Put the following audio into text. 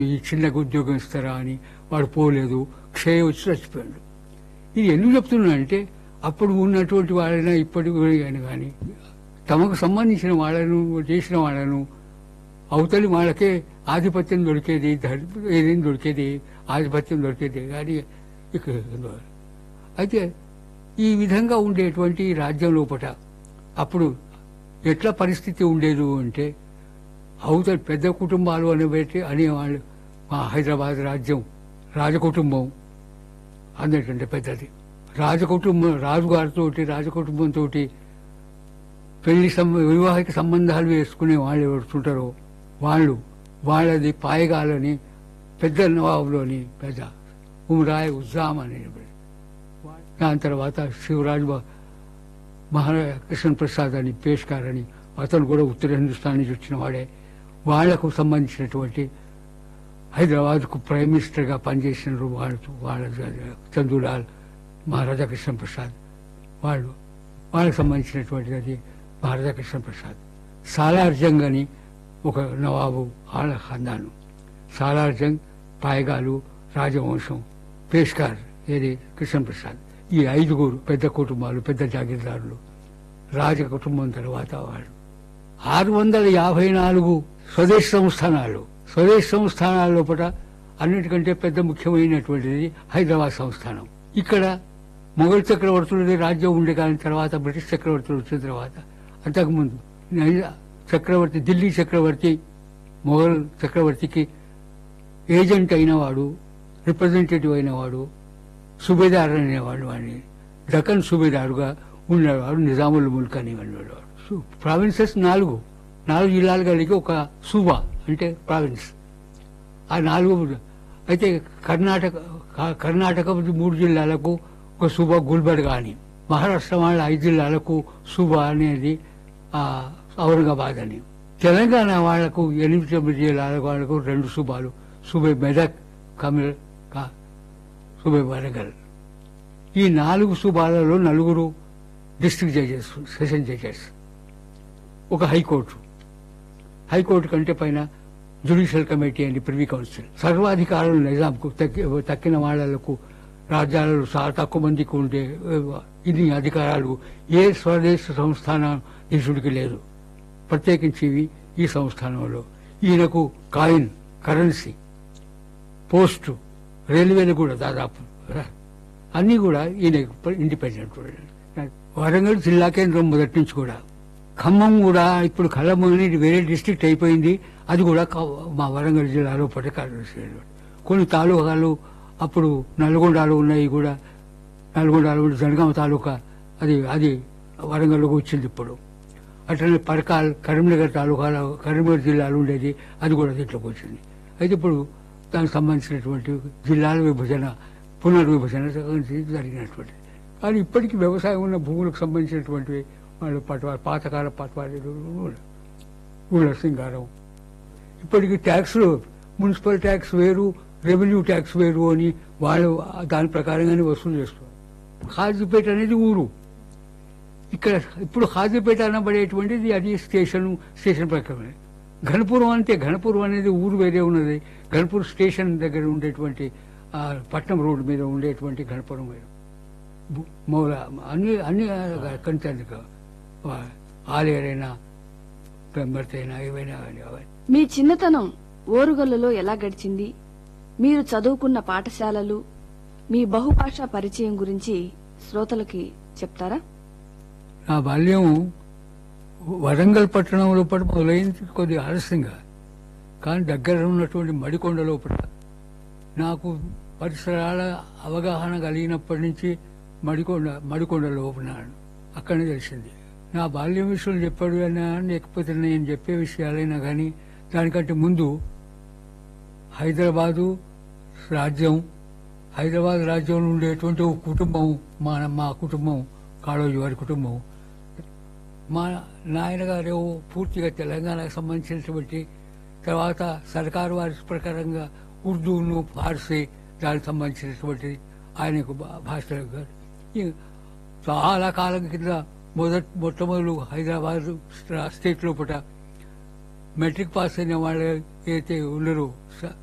ఈ చిన్నగా ఉద్యోగం ఇస్తారా అని వాడు పోలేదు క్షయ వచ్చి చచ్చిపోయాడు ఇది ఎందుకు చెప్తున్నా అంటే అప్పుడు ఉన్నటువంటి వాళ్ళైనా ఇప్పటికి కానీ కానీ తమకు సంబంధించిన వాళ్ళను చేసిన వాళ్ళను అవతలి వాళ్ళకే ఆధిపత్యం దొరికేది ధర్- ఏదేం దొరికేది ఆధిపత్యం దొరికేది కానీ ఇక అయితే ఈ విధంగా ఉండేటువంటి రాజ్యం లోపట అప్పుడు ఎట్లా పరిస్థితి ఉండేది అంటే అవతల పెద్ద కుటుంబాలు అనేబట్టి అనేవాళ్ళు మా హైదరాబాద్ రాజ్యం రాజకుటుంబం అందరికంటే పెద్దది రాజకుటుంబం రాజుగారితో రాజకుటుంబంతో పెళ్లి సంబ వివాహిక సంబంధాలు వేసుకునే వాళ్ళు ఎవరుంటారో వాళ్ళు వాళ్ళది పాయగాలని పెద్ద నవాబులోని పెద్ద ఉమరాయ్ ఉజ్జాం అనేటువంటి దాని తర్వాత శివరాజ్ బా- మహారాజా కృష్ణ ప్రసాద్ అని పేష్కార్ అని అతను కూడా ఉత్తర హిందుస్థాన్ నుంచి వచ్చిన వాడే వాళ్లకు సంబంధించినటువంటి హైదరాబాద్కు ప్రైమ్ మినిస్టర్గా పనిచేసిన వాళ్ళు వాళ్ళ చందులాల్ మహారాజా కృష్ణ ప్రసాద్ వాళ్ళు వాళ్ళకి సంబంధించినటువంటిది అది మహారాజా కృష్ణ ప్రసాద్ సాలార్ జంగ్ అని ఒక నవాబు వాళ్ళ ఖందాను సాలార్ జంగ్ పాయగాలు రాజవంశం పేష్కార్ ఏది కృష్ణ ప్రసాద్ ఈ ఐదుగురు పెద్ద కుటుంబాలు పెద్ద జాగీర్దారులు రాజ కుటుంబం తర్వాత వాళ్ళు ఆరు వందల యాభై నాలుగు స్వదేశ సంస్థానాలు స్వదేశ సంస్థానాల లోపల అన్నిటికంటే పెద్ద ముఖ్యమైనటువంటిది హైదరాబాద్ సంస్థానం ఇక్కడ మొఘల్ చక్రవర్తులది రాజ్యం ఉండే కానీ తర్వాత బ్రిటిష్ చక్రవర్తులు వచ్చిన తర్వాత అంతకుముందు నైజా చక్రవర్తి ఢిల్లీ చక్రవర్తి మొఘల్ చక్రవర్తికి ఏజెంట్ అయినవాడు రిప్రజెంటేటివ్ అయినవాడు సుబేదార్ అనేవాడు వాడిని దక్కన్ సుబేదారుగా ఉండేవాడు నిజాముల్ ముల్క్ అనేవాడు ప్రావిన్సెస్ నాలుగు నాలుగు జిల్లాలు కలిగి ఒక సూబా అంటే ప్రావిన్స్ ఆ నాలుగు అయితే కర్ణాటక క- కర్ణాటక మూడు జిల్లాలకు ఒక సూబా గుల్బర్గా అని మహారాష్ట్ర వాళ్ళ ఐదు జిల్లాలకు సూబా అనేది ఆ, ఔరంగాబాద్ అని తెలంగాణ వాళ్లకు ఎనిమిది తొమ్మిది జిల్లాల వాళ్లకు రెండు సూబాలు సూబే మెదక్ కమిల్ కా- సూబే వరంగల్ ఈ నాలుగు సూబాలలో నలుగురు డిస్ట్రిక్ట్ జడ్జెస్ సెషన్ జడ్జెస్ ఒక హైకోర్టు హైకోర్టు కంటే పైన judicial committee and privy council సర్వాధికారులు నిజాంకు తక్కి తక్కిన వాళ్లకు రాజ్యాలలో చాలా తక్కువ మందికి ఉండే ఏ, ఇన్ని అధికారాలు ఏ స్వదేశ సంస్థానాధీశుడికి లేదు ప్రత్యేకించి ఇవి ఈ సంస్థానంలో ఈయనకు కాయిన్ కరెన్సీ పోస్టు రైల్వేలు కూడా దాదాపు అన్నీ కూడా ఈయన ఇండిపెండెంట్ వరంగల్ జిల్లా కేంద్రం మొదటి నుంచి కూడా ఖమ్మం కూడా ఇప్పుడు ఖమ్మం అనేది వేరే డిస్ట్రిక్ట్ అయిపోయింది అది కూడా క- మా వరంగల్ జిల్లాలో పట్టకాలు కొన్ని తాలూకాలు అప్పుడు నల్గొండలో ఉన్నాయి కూడా నల్గొండలో ఉన్న జనగామ తాలూకా అది అది వరంగల్లోకి వచ్చింది ఇప్పుడు అట్లనే పరకాల్ కరీంనగర్ తాలూకాలో కరీంనగర్ జిల్లాలో ఉండేది అది కూడా దీంట్లోకి వచ్చింది అయితే ఇప్పుడు దానికి సంబంధించినటువంటి జిల్లాల విభజన పునర్విభజన జరిగినటువంటిది కానీ ఇప్పటికీ వ్యవసాయం ఉన్న భూములకు సంబంధించినటువంటివి వాళ్ళు పట్వా పాతకాల పట్వారీలు ఊళ్ళ సింగారం ఇప్పటికి ట్యాక్స్లు మున్సిపల్ ట్యాక్స్ వేరు రెవెన్యూ ట్యాక్స్ వేరు అని వాళ్ళు దాని ప్రకారంగానే వసూలు చేస్తారు హాజీపేట అనేది ఊరు ఇక్కడ ఇప్పుడు హాజీపేట అనబడేటువంటిది అది స్టేషన్ స్టేషన్ ప్రకారమే ఘనపురం అంటే ఘనపురం అనేది ఊరు వేరే ఉన్నది ఘనపూర్ స్టేషన్ దగ్గర ఉండేటువంటి ఆ, పట్నం రోడ్డు మీద ఉండేటువంటి ఘనపురం వేరు బు- మౌల అన్ని అన్ని కంటే ఆలేరైనా పెంబర్తి అయినా ఏవైనా కానీ అవన్నీ మీ చిన్నతనం ఓరుగల్లులో ఎలా గడిచింది మీరు చదువుకున్న పాఠశాలలు మీ బహుభాషా పరిచయం గురించి శ్రోతలకి చెప్తారా నా బాల్యం వరంగల్ పట్టణం లోపల మొదలైంది కొద్ది ఆలస్యంగా కానీ దగ్గర ఉన్నటువంటి మడికొండ లోపల నాకు పరిసరాల అవగాహన కలిగినప్పటి నుంచి మడికొండ మడికొండలో ఉన్నాను అక్కడనే తెలిసింది నా బాల్యం విషయం చెప్పాడు అయినా లేకపోతే నేను చెప్పే విషయాలైనా కానీ దానికంటే ముందు హైదరాబాదు రాజ్యం హైదరాబాద్ రాజ్యంలో ఉండేటువంటి ఒక కుటుంబం మా మా కుటుంబం కాళోజీ వారి కుటుంబం మా నాయన గారు పూర్తిగా తెలంగాణకు సంబంధించినటువంటి తర్వాత సర్కారు వారి ప్రకారంగా ఉర్దూను ఫార్సీ దానికి సంబంధించినటువంటి ఆయనకు భా- భాషలు గారు. ఈ చాలా కాలం కింద మొదట్ మొట్టమొదలు హైదరాబాద్ స్టేట్ లోపల మెట్రిక్ పాస్ అయిన వాళ్ళు అయితే ఉండరు స-